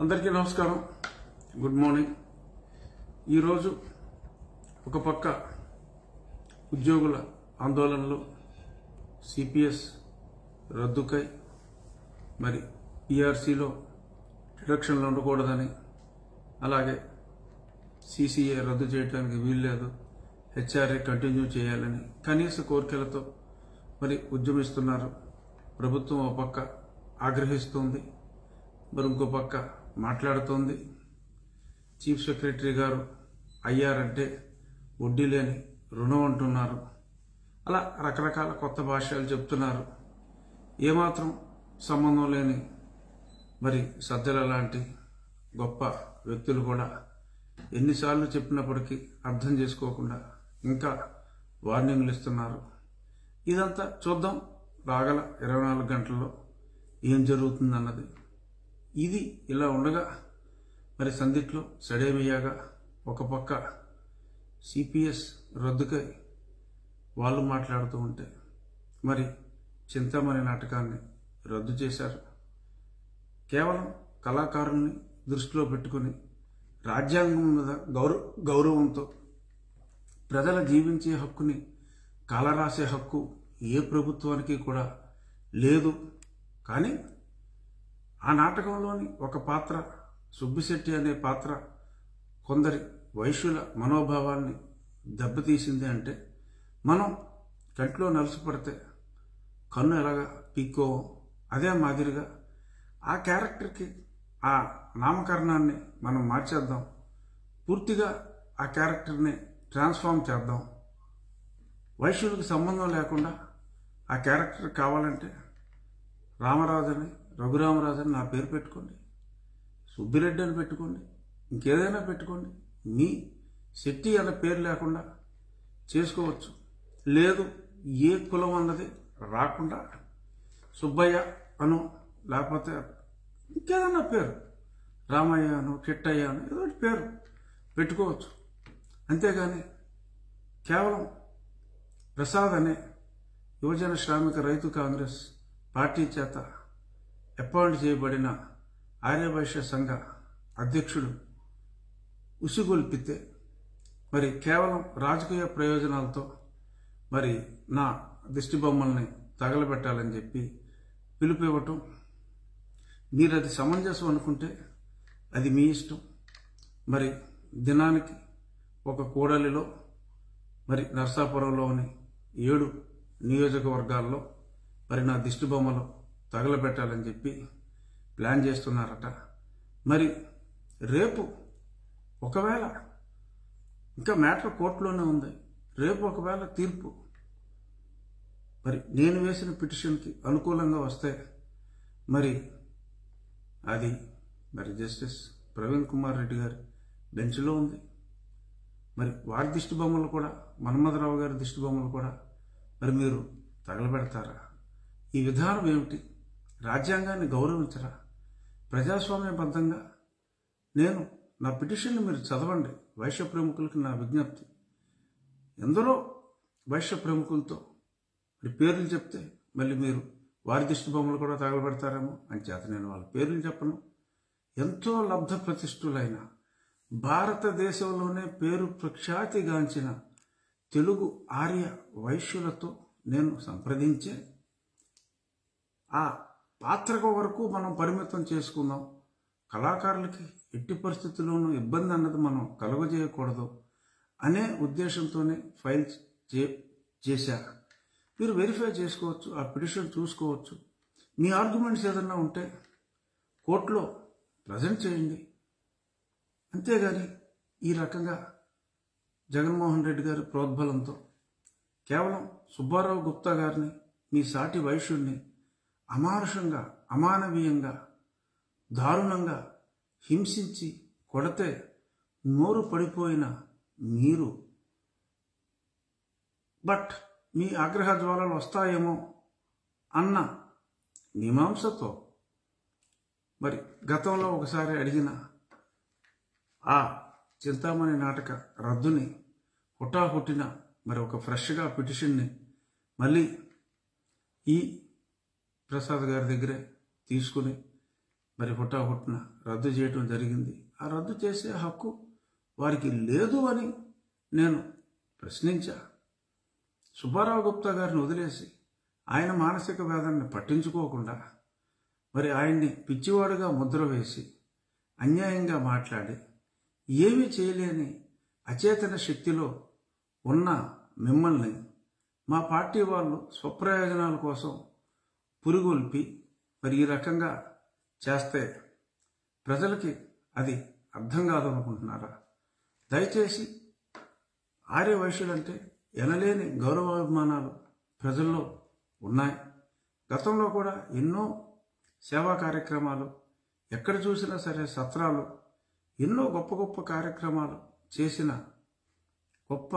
అందరికీ నమస్కారం good morning ఈరోజు ఒక పక్క ఉద్యోగుల ఆందోళనలు సిపిఎస్ రద్దుకై మరి పిఆర్సీలో డిడక్షన్లు ఉండకూడదని అలాగే సిసిఏ రద్దు చేయడానికి వీల్లేదు హెచ్ఆర్ఏ కంటిన్యూ చేయాలని కనీస కోరికలతో మరి ఉద్యమిస్తున్నారు ప్రభుత్వం ఒక పక్క ఆగ్రహిస్తుంది మరి ఇంకో పక్క మాట్లాడుతోంది చీఫ్ సెక్రటరీ గారు అయ్యారంటే వడ్డీ లేని రుణం అంటున్నారు అలా రకరకాల కొత్త భాషలు చెప్తున్నారు ఏమాత్రం సంబంధం లేని మరి సజ్జల లాంటి గొప్ప వ్యక్తులు కూడా ఎన్నిసార్లు చెప్పినప్పటికీ అర్థం చేసుకోకుండా ఇంకా వార్నింగ్లు ఇస్తున్నారు ఇదంతా చూద్దాం రాగల ఇరవై నాలుగు గంటల్లో ఏం జరుగుతుందన్నది ఇది ఇలా ఉండగా మరి సందిట్లో సడేమియాగా ఒక పక్క సిపిఎస్ రద్దుకై వాళ్ళు మాట్లాడుతూ ఉంటే మరి చింతామణి నాటకాన్ని రద్దు చేశారు కేవలం కళాకారుల్ని దృష్టిలో పెట్టుకుని రాజ్యాంగం మీద గౌరవ గౌరవంతో ప్రజల జీవించే హక్కుని కాలరాసే హక్కు ఏ ప్రభుత్వానికి కూడా లేదు కానీ ఆ నాటకంలోని ఒక పాత్ర సుబ్బిశెట్టి అనే పాత్ర కొందరి వైశ్యుల మనోభావాన్ని దెబ్బతీసింది అంటే మనం కంట్లో నలుసుపడితే కన్ను ఎలాగా పీక్కో అదే మాదిరిగా ఆ క్యారెక్టర్కి ఆ నామకరణాన్ని మనం మార్చేద్దాం పూర్తిగా ఆ క్యారెక్టర్ని ట్రాన్స్ఫార్మ్ చేద్దాం వైశ్యులకు సంబంధం లేకుండా ఆ క్యారెక్టర్ కావాలంటే రామరాజు అని రఘురామరాజు అని నా పేరు పెట్టుకోండి సుబ్బిరెడ్డి అని పెట్టుకోండి ఇంకేదైనా పెట్టుకోండి మీ శెట్టి అనే పేరు లేకుండా చేసుకోవచ్చు లేదు ఏ కులం అన్నది రాకుండా సుబ్బయ్య అను లేకపోతే ఇంకేదన్నా పేరు రామయ్య అను కిట్టయ్య అను ఏదో ఒకటి పేరు పెట్టుకోవచ్చు అంతేగాని కేవలం ప్రసాద్ అనే యువజన శ్రామిక రైతు కాంగ్రెస్ పార్టీ చేత అపాయింట్ చేయబడిన ఆర్యవైశ్య సంఘ అధ్యక్షుడు ఉసిగొల్పితే మరి కేవలం రాజకీయ ప్రయోజనాలతో మరి నా దిష్టి బొమ్మల్ని తగలబెట్టాలని చెప్పి పిలుపు ఇవ్వటం మీరు అది సమంజసం అనుకుంటే అది మీ ఇష్టం మరి దినానికి ఒక కూడలిలో మరి నర్సాపురంలోని ఏడు నియోజకవర్గాల్లో మరి నా దిష్టి బొమ్మలు తగలబెట్టాలని చెప్పి ప్లాన్ చేస్తున్నారట మరి రేపు ఒకవేళ ఇంకా మ్యాటర్ కోర్టులోనే ఉంది రేపు ఒకవేళ తీర్పు మరి నేను వేసిన పిటిషన్కి అనుకూలంగా వస్తే మరి అది మరి జస్టిస్ ప్రవీణ్ కుమార్ రెడ్డి గారి బెంచ్లో ఉంది మరి వారి దిష్టి బొమ్మలు కూడా మన్మథరావు గారి దిష్టి బొమ్మలు కూడా మరి మీరు తగలబెడతారా ఈ విధానం ఏమిటి రాజ్యాంగాన్ని గౌరవించరా ప్రజాస్వామ్యబద్ధంగా నేను నా పిటిషన్ని మీరు చదవండి వైశ్య ప్రముఖులకి నా విజ్ఞప్తి ఎందరో వైశ్య ప్రముఖులతో మరి పేర్లు చెప్తే మళ్ళీ మీరు వారి దిష్టి బొమ్మలు కూడా తగలబెడతారేమో అని చేత నేను వాళ్ళ పేర్లు చెప్పను ఎంతో లబ్ధ ప్రతిష్ఠులైన భారతదేశంలోనే పేరు ప్రఖ్యాతిగాంచిన తెలుగు ఆర్య వైశ్యులతో నేను సంప్రదించే ఆ పాత్రకు వరకు మనం పరిమితం చేసుకుందాం కళాకారులకి ఎట్టి పరిస్థితుల్లోనూ ఇబ్బంది అన్నది మనం కలుగజేయకూడదు అనే ఉద్దేశంతోనే ఫైల్ చే చేశారు మీరు వెరిఫై చేసుకోవచ్చు ఆ పిటిషన్ చూసుకోవచ్చు మీ ఆర్గ్యుమెంట్స్ ఏదన్నా ఉంటే కోర్టులో ప్రజెంట్ చేయండి అంతేగాని ఈ రకంగా జగన్మోహన్ రెడ్డి గారి ప్రోద్బలంతో కేవలం సుబ్బారావు గుప్తా గారిని మీ సాటి వైశ్యుడిని అమానుషంగా అమానవీయంగా దారుణంగా హింసించి కొడితే నోరు పడిపోయిన మీరు బట్ మీ ఆగ్రహ జ్వాలలు వస్తాయేమో అన్న మీమాంసతో మరి గతంలో ఒకసారి అడిగిన ఆ చింతామణి నాటక రద్దుని హుటాహుటిన మరి ఒక ఫ్రెష్గా పిటిషన్ని మళ్ళీ ఈ ప్రసాద్ గారి దగ్గరే తీసుకుని మరి హుటాహుట్న రద్దు చేయడం జరిగింది ఆ రద్దు చేసే హక్కు వారికి లేదు అని నేను ప్రశ్నించా సుబ్బారావు గుప్తా గారిని వదిలేసి ఆయన మానసిక వేదనని పట్టించుకోకుండా మరి ఆయన్ని పిచ్చివాడుగా ముద్ర వేసి అన్యాయంగా మాట్లాడి ఏమీ చేయలేని అచేతన శక్తిలో ఉన్న మిమ్మల్ని మా పార్టీ వాళ్ళు స్వప్రయోజనాల కోసం పురుగొల్పి మరి ఈ రకంగా చేస్తే ప్రజలకి అది అర్థం కాదు అనుకుంటున్నారా దయచేసి ఆర్య వైశ్యులంటే ఎనలేని గౌరవాభిమానాలు ప్రజల్లో ఉన్నాయి గతంలో కూడా ఎన్నో సేవా కార్యక్రమాలు ఎక్కడ చూసినా సరే సత్రాలు ఎన్నో గొప్ప గొప్ప కార్యక్రమాలు చేసిన గొప్ప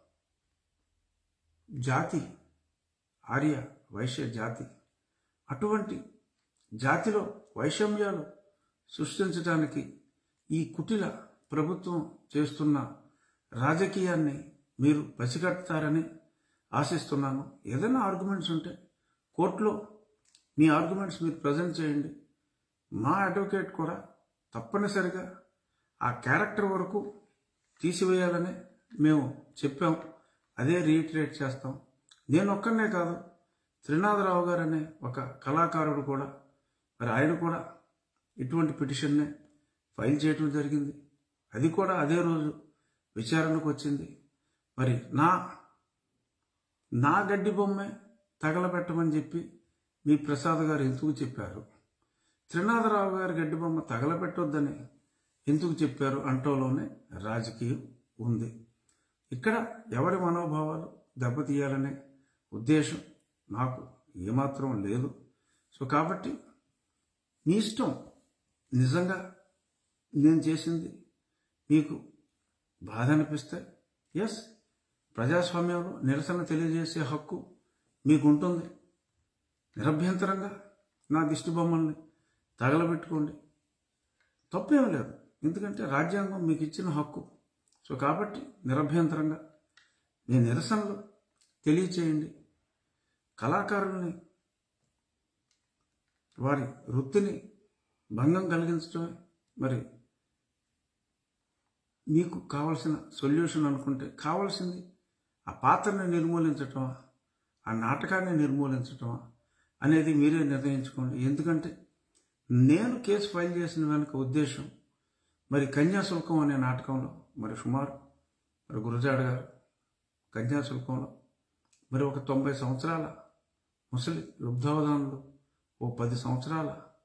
జాతి ఆర్య వైశ్య జాతి అటువంటి జాతిలో వైషమ్యాలు సృష్టించడానికి ఈ కుటిల ప్రభుత్వం చేస్తున్న రాజకీయాన్ని మీరు పసిగడతారని ఆశిస్తున్నాను ఏదైనా ఆర్గ్యుమెంట్స్ ఉంటే కోర్టులో మీ ఆర్గ్యుమెంట్స్ మీరు ప్రజెంట్ చేయండి మా అడ్వకేట్ కూడా తప్పనిసరిగా ఆ క్యారెక్టర్ వరకు తీసివేయాలని మేము చెప్పాం అదే రీఇటరేట్ చేస్తాం నేను ఒక్కనే కాదు త్రినాథరావు గారు అనే ఒక కళాకారుడు కూడా మరి ఆయన కూడా ఇటువంటి పిటిషన్నే ఫైల్ చేయడం జరిగింది అది కూడా అదే రోజు విచారణకు వచ్చింది మరి నా నా గడ్డి బొమ్మే తగలబెట్టమని చెప్పి మీ ప్రసాద్ గారు ఎందుకు చెప్పారు త్రినాథరావు గారి గడ్డి బొమ్మ తగలబెట్టొద్దని ఎందుకు చెప్పారు అంటోలోనే రాజకీయం ఉంది ఇక్కడ ఎవరి మనోభావాలు దెబ్బతీయాలనే ఉద్దేశం నాకు ఏమాత్రం లేదు సో కాబట్టి మీ ఇష్టం నిజంగా నేను చేసింది మీకు బాధ అనిపిస్తే ఎస్ ప్రజాస్వామ్యంలో నిరసన తెలియజేసే హక్కు మీకు ఉంటుంది నిరభ్యంతరంగా నా దిష్టి బొమ్మల్ని తగలబెట్టుకోండి తప్పేం లేదు ఎందుకంటే రాజ్యాంగం మీకు ఇచ్చిన హక్కు సో కాబట్టి నిరభ్యంతరంగా మీ నిరసనలు తెలియచేయండి కళాకారుల్ని వారి వృత్తిని భంగం కలిగించడమే మరి మీకు కావలసిన సొల్యూషన్ అనుకుంటే కావాల్సింది ఆ పాత్రని నిర్మూలించటమా ఆ నాటకాన్ని నిర్మూలించటమా అనేది మీరే నిర్ణయించుకోండి ఎందుకంటే నేను కేసు ఫైల్ చేసిన వెనుక ఉద్దేశం మరి కన్యాశుల్కం అనే నాటకంలో మరి సుమారు మరి గురజాడ గారు కన్యాశుల్కంలో మరి ఒక తొంభై సంవత్సరాల ముసలి లుబ్ధావధానులు ఓ పది సంవత్సరాల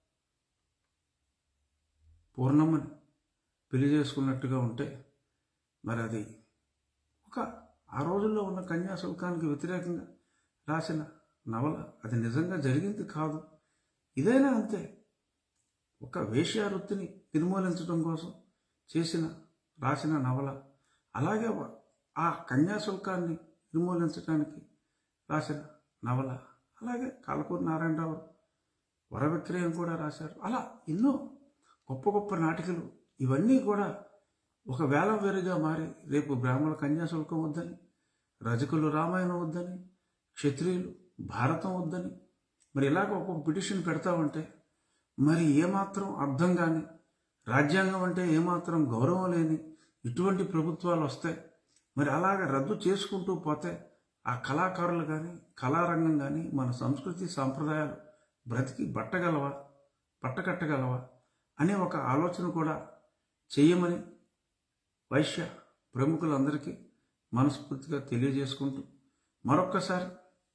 పూర్ణమ్మని పెళ్లి చేసుకున్నట్టుగా ఉంటే మరి అది ఒక ఆ రోజుల్లో ఉన్న కన్యాశుల్కానికి వ్యతిరేకంగా రాసిన నవల అది నిజంగా జరిగింది కాదు ఇదైనా అంతే ఒక వేశ్యావృత్తిని నిర్మూలించడం కోసం చేసిన రాసిన నవల అలాగే ఆ కన్యాశుల్కాన్ని నిర్మూలించడానికి రాసిన నవల అలాగే కాలకూరి నారాయణరావు వర విక్రయం కూడా రాశారు అలా ఎన్నో గొప్ప గొప్ప నాటికలు ఇవన్నీ కూడా ఒక వేల వేరుగా మారి రేపు బ్రాహ్మణ కన్యాశుల్కం వద్దని రజకులు రామాయణం వద్దని క్షత్రియులు భారతం వద్దని మరి ఇలాగ ఒక్కొక్క పిటిషన్ పెడతామంటే మరి ఏమాత్రం అర్థం కాని రాజ్యాంగం అంటే ఏమాత్రం గౌరవం లేని ఇటువంటి ప్రభుత్వాలు వస్తాయి మరి అలాగ రద్దు చేసుకుంటూ పోతే ఆ కళాకారులు కానీ కళారంగం కానీ మన సంస్కృతి సాంప్రదాయాలు బ్రతికి బట్టగలవా పట్టకట్టగలవా అనే ఒక ఆలోచన కూడా చేయమని వైశ్య ప్రముఖులందరికీ మనస్ఫూర్తిగా తెలియజేసుకుంటూ మరొక్కసారి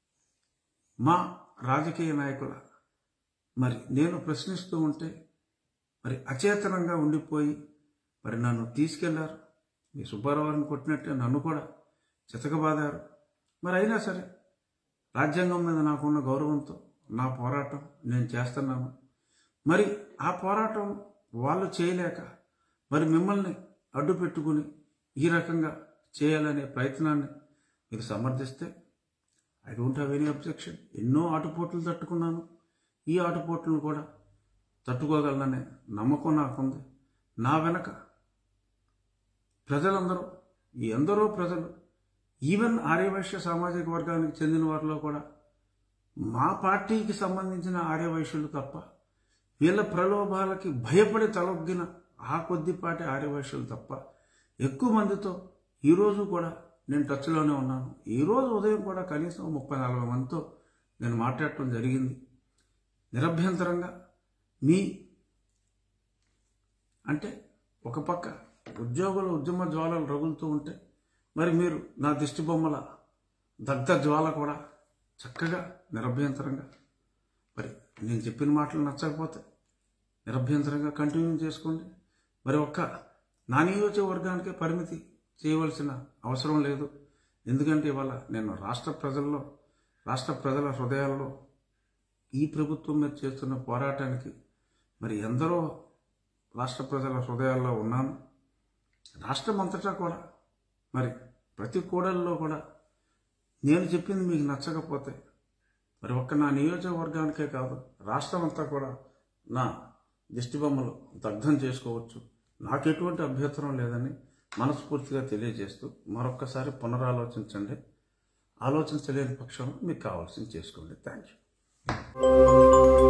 మా రాజకీయ నాయకుల మరి నేను ప్రశ్నిస్తూ ఉంటే మరి అచేతనంగా ఉండిపోయి మరి నన్ను తీసుకెళ్లారు మీ సుబ్బారావుని కొట్టినట్టే నన్ను కూడా చితకబాదారు మరి అయినా సరే రాజ్యాంగం మీద నాకున్న గౌరవంతో నా పోరాటం నేను చేస్తున్నాను మరి ఆ పోరాటం వాళ్ళు చేయలేక మరి మిమ్మల్ని అడ్డు పెట్టుకుని ఈ రకంగా చేయాలనే ప్రయత్నాన్ని మీరు సమర్థిస్తే I don't have any objection ఎన్నో ఆటుపోట్లు తట్టుకున్నాను ఈ ఆటుపోట్లను కూడా తట్టుకోగలననే నమ్మకం నాకుంది నా వెనక ప్రజలందరూ ఎందరో ప్రజలు ఈవెన్ ఆర్యవైశ్య సామాజిక వర్గానికి చెందిన వారిలో కూడా మా పార్టీకి సంబంధించిన ఆర్యవైశ్యులు తప్ప వీళ్ళ ప్రలోభాలకి భయపడి తలొగ్గిన ఆ కొద్దిపాటి ఆర్యవైశ్యులు తప్ప ఎక్కువ మందితో ఈరోజు కూడా నేను టచ్లోనే ఉన్నాను ఈరోజు ఉదయం కూడా కనీసం ముప్పై నలభై మందితో నేను మాట్లాడటం జరిగింది నిరభ్యంతరంగా మీ అంటే ఒక పక్క ఉద్యోగుల ఉద్యమ జ్వాలలు రగులుతూ ఉంటే మరి మీరు నా దిష్టి బొమ్మల దగ్ధ జ్వాల కూడా చక్కగా నిరభ్యంతరంగా మరి నేను చెప్పిన మాటలు నచ్చకపోతే నిరభ్యంతరంగా కంటిన్యూ చేసుకోండి మరి ఒక్క నా నియోజకవర్గానికే పరిమితి చేయవలసిన అవసరం లేదు ఎందుకంటే ఇవాళ నేను రాష్ట్ర ప్రజల్లో రాష్ట్ర ప్రజల హృదయాల్లో ఈ ప్రభుత్వం మీద చేస్తున్న పోరాటానికి మరి ఎందరో రాష్ట్ర ప్రజల హృదయాల్లో ఉన్నాను రాష్ట్రం అంతటా కూడా మరి ప్రతి కూడల్లో కూడా నేను చెప్పింది మీకు నచ్చకపోతే మరి ఒక్క నా నియోజకవర్గానికే కాదు రాష్ట్రం అంతా కూడా నా దిష్టిబొమ్మలు దగ్ధం చేసుకోవచ్చు నాకు ఎటువంటి అభ్యంతరం లేదని మనస్ఫూర్తిగా తెలియజేస్తూ మరొక్కసారి పునరాలోచించండి ఆలోచించలేని పక్షంలో మీకు కావాల్సింది చేసుకోండి థ్యాంక్ యూ